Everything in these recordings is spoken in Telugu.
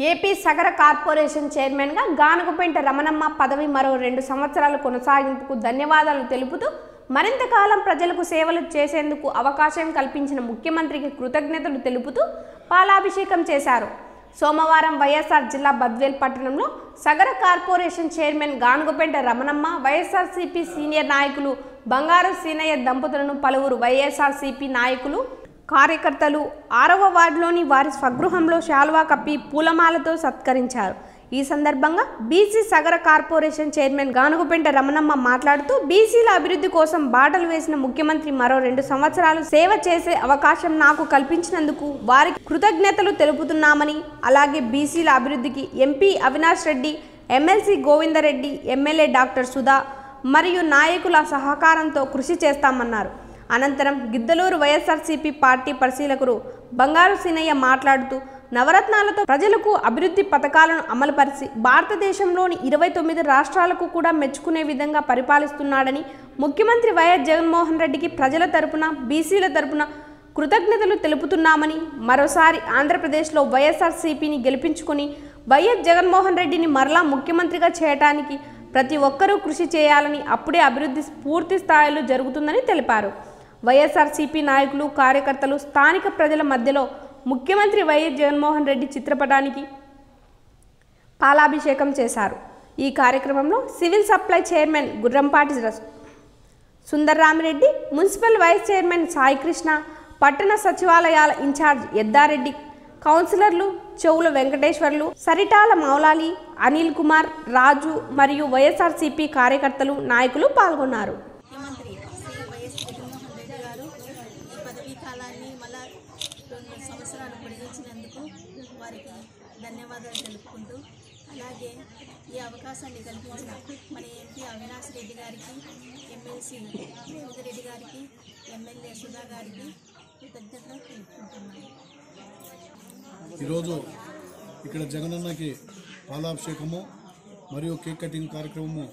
ఏపీ సగర కార్పొరేషన్ చైర్మన్గా గానుగుపెంట రమణమ్మ పదవి మరో రెండు సంవత్సరాల కొనసాగింపుకు ధన్యవాదాలు తెలుపుతూ మరింత కాలం ప్రజలకు సేవలు చేసేందుకు అవకాశం కల్పించిన ముఖ్యమంత్రికి కృతజ్ఞతలు తెలుపుతూ పాలాభిషేకం చేశారు సోమవారం వైఎస్ఆర్ జిల్లా బద్వేల్ పట్టణంలో Sagara corporation chairman Ganugupenta Ramanamma YSRCP senior నాయకులు బంగారు సీనయ్య దంపతులను పలువురు వైఎస్ఆర్సీపీ నాయకులు కార్యకర్తలు ఆరవ వార్డులోని వారి స్వగృహంలో శాలువా కప్పి పూలమాలతో సత్కరించారు ఈ సందర్భంగా BC Sagara corporation chairman Ganugupenta Ramanamma మాట్లాడుతూ బీసీల అభివృద్ధి కోసం బాటలు వేసిన ముఖ్యమంత్రి మరో రెండు సంవత్సరాలు సేవ చేసే అవకాశం నాకు కల్పించినందుకు వారికి కృతజ్ఞతలు తెలుపుతున్నామని అలాగే బీసీల అభివృద్ధికి MP Avinash Reddy MLC Govinda Reddy MLA doctor Sudha మరియు నాయకుల సహకారంతో కృషి చేస్తామన్నారు అనంతరం గిద్దలూరు వైఎస్ఆర్సీపీ పార్టీ పరిశీలకులు బంగారు సీనయ్య మాట్లాడుతూ నవరత్నాలతో ప్రజలకు అభివృద్ధి పథకాలను అమలుపరిచి భారతదేశంలోని ఇరవై తొమ్మిది రాష్ట్రాలకు కూడా మెచ్చుకునే విధంగా పరిపాలిస్తున్నాడని ముఖ్యమంత్రి వైఎస్ జగన్మోహన్ రెడ్డికి ప్రజల తరపున బీసీల తరపున కృతజ్ఞతలు తెలుపుతున్నామని మరోసారి ఆంధ్రప్రదేశ్లో వైఎస్ఆర్సీపీని గెలిపించుకొని వైఎస్ జగన్మోహన్ రెడ్డిని మరలా ముఖ్యమంత్రిగా చేయటానికి ప్రతి ఒక్కరూ కృషి చేయాలని అప్పుడే అభివృద్ధి పూర్తి స్థాయిలో జరుగుతుందని తెలిపారు వైఎస్ఆర్సీపీ నాయకులు కార్యకర్తలు స్థానిక ప్రజల మధ్యలో ముఖ్యమంత్రి వైఎస్ జగన్మోహన్ రెడ్డి చిత్రపటానికి పాలాభిషేకం చేశారు ఈ కార్యక్రమంలో సివిల్ సప్లై చైర్మన్ గుర్రంపాటి రస్- Sundarrami Reddy municipal vice chairman Saikrishna పట్టణ సచివాలయాల ఇన్ఛార్జ్ ఎద్దారెడ్డి కౌన్సిలర్లు చెవుల వెంకటేశ్వర్లు సరిటాల మౌలాలి అనిల్ కుమార్ రాజు మరియు వైఎస్ఆర్సీపీ కార్యకర్తలు నాయకులు పాల్గొన్నారు ముఖ్యమంత్రి శ్రీ వైఎస్ జగన్మోహన్ రెడ్డి గారు ఈ పదవీ కాలాన్ని మళ్ళా రెండు సంవత్సరాలు పొడిగించినందుకు వారికి ధన్యవాదాలు తెలుపుకుంటూ అలాగే ఈ అవకాశాన్ని కల్పించిన మన ఎంపీ అవినాష్ రెడ్డి గారికి ఎమ్మెల్సీ రెడ్డి గారికి ఎమ్మెల్యే సుధా గారికి కృతజ్ఞతలు తెలుపుకుంటున్నాను ఈరోజు ఇక్కడ జగనన్నకి పాలాభిషేకము మరియు కేక్ కటింగ్ కార్యక్రమము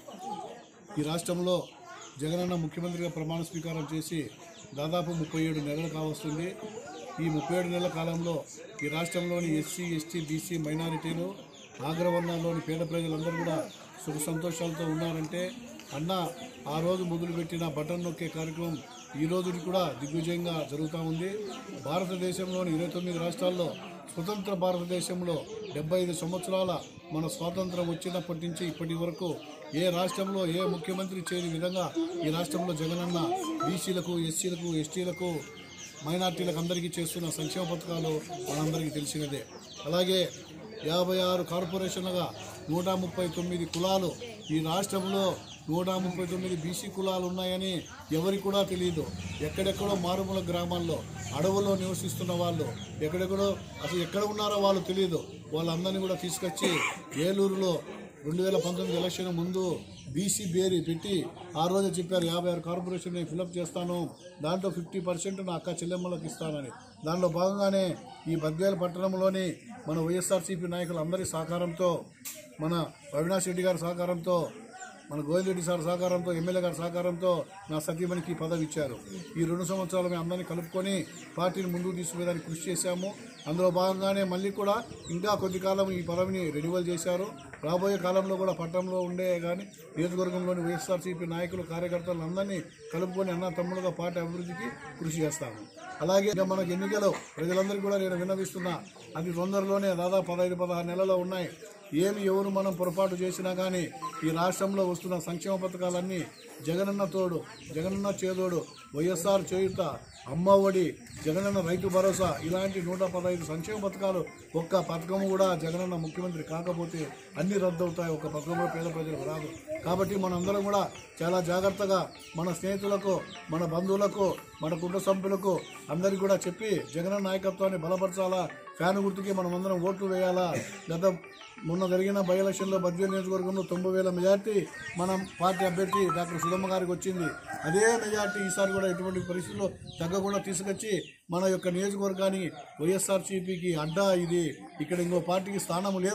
ఈ రాష్ట్రంలో జగనన్న ముఖ్యమంత్రిగా ప్రమాణ స్వీకారం చేసి దాదాపు ముప్పై ఏడు నెలలు కావస్తుంది ఈ ముప్పై ఏడు నెలల కాలంలో ఈ రాష్ట్రంలోని ఎస్సీ ఎస్టీ బీసీ మైనారిటీలు ఆగ్రవర్ణాల్లోని పేద ప్రజలందరూ కూడా సుఖ సంతోషాలతో ఉన్నారంటే అన్న ఆ రోజు మొదలుపెట్టిన బటన్ నొక్కే కార్యక్రమం ఈ రోజుకి కూడా దిగ్విజయంగా జరుగుతూ ఉంది భారతదేశంలోని ఇరవై తొమ్మిది రాష్ట్రాల్లో స్వతంత్ర భారతదేశంలో డెబ్బై ఐదు సంవత్సరాల మన స్వాతంత్రం వచ్చినప్పటి నుంచి ఇప్పటి వరకు ఏ రాష్ట్రంలో ఏ ముఖ్యమంత్రి చేయని విధంగా ఈ రాష్ట్రంలో జగనన్న బీసీలకు ఎస్సీలకు ఎస్టీలకు మైనార్టీలకు అందరికీ చేస్తున్న సంక్షేమ పథకాలు మనందరికీ తెలిసినదే అలాగే యాభై ఆరు కార్పొరేషన్లుగా నూట ముప్పై తొమ్మిది కులాలు ఈ రాష్ట్రంలో నూట ముప్పై తొమ్మిది బీసీ కులాలు ఉన్నాయని ఎవరికి కూడా తెలియదు ఎక్కడెక్కడో మారుమూల గ్రామాల్లో అడవుల్లో నివసిస్తున్న వాళ్ళు ఎక్కడెక్కడో అసలు ఎక్కడ ఉన్నారో వాళ్ళు తెలియదు వాళ్ళందరినీ కూడా తీసుకొచ్చి ఏలూరులో రెండు వేల పంతొమ్మిది ఎలక్షన్ ముందు బీసీ బేరీ పెట్టి ఆ రోజు చెప్పారు యాభై ఆరు కార్పొరేషన్ నేను ఫిలప్ చేస్తాను దాంట్లో ఫిఫ్టీ పర్సెంట్ నా అక్క చెల్లెమ్మలకు ఇస్తానని దానిలో భాగంగానే ఈ బద్వేల పట్టణంలోని మన వైఎస్ఆర్సీపీ నాయకులందరి సహకారంతో మన అవినాష్ రెడ్డి గారి సహకారంతో మన గోవిందరెడ్డి సార్ సహకారంతో ఎమ్మెల్యే గారి సహకారంతో నా సతీమణికి ఈ పదవి ఇచ్చారు ఈ రెండు సంవత్సరాలు మేము అందరినీ కలుపుకొని పార్టీని ముందుకు తీసుకునేదానికి కృషి చేశాము అందులో భాగంగానే మళ్ళీ కూడా ఇంకా కొద్ది కాలం ఈ పదవిని రెన్యువల్ చేశారు రాబోయే కాలంలో కూడా పట్టణంలో ఉండే కానీ నియోజకవర్గంలోని వైఎస్ఆర్సీపీ నాయకులు కార్యకర్తలు అందరినీ కలుపుకొని అన్న తమ్ముడుగా పార్టీ అభివృద్ధికి కృషి చేస్తాము అలాగే ఇంకా మనకు ఎన్నికలు ప్రజలందరికీ కూడా నేను విన్నవిస్తున్నా అతి తొందరలోనే దాదాపు పదహైదు పదహారు నెలలు ఉన్నాయి ఏమి ఎవరు మనం పొరపాటు చేసినా కానీ ఈ రాష్ట్రంలో వస్తున్న సంక్షేమ పథకాలన్నీ జగనన్న తోడు జగనన్న చేదోడు వైఎస్ఆర్ చేయుత అమ్మ ఒడి జగనన్న రైతు భరోసా ఇలాంటి నూట పదహైదు సంక్షేమ పథకాలు ఒక్క పథకం కూడా జగనన్న ముఖ్యమంత్రి కాకపోతే అన్ని రద్దు అవుతాయి ఒక పథకం కూడా పేద ప్రజలకు రాదు కాబట్టి మనందరం కూడా చాలా జాగ్రత్తగా మన స్నేహితులకు మన బంధువులకు మన కుటుంబ సభ్యులకు అందరికీ కూడా చెప్పి జగనన్న నాయకత్వాన్ని బలపరచాలా ఫ్యాన్ గుర్తుకి మనం అందరం ఓట్లు వేయాలా గత మొన్న జరిగిన బై ఎలక్షన్లో బద్వేలు నియోజకవర్గంలో తొంభై వేల మెజార్టీ మనం పార్టీ అభ్యర్థి డాక్టర్ సుధమ్మ గారికి వచ్చింది అదే మెజార్టీ ఈసారి కూడా ఎటువంటి పరిస్థితుల్లో తగ్గకుండా తీసుకొచ్చి మన యొక్క నియోజకవర్గాన్ని వైఎస్ఆర్సీపీకి అడ్డా ఇది ఇక్కడ ఇంకో పార్టీకి స్థానం లేదు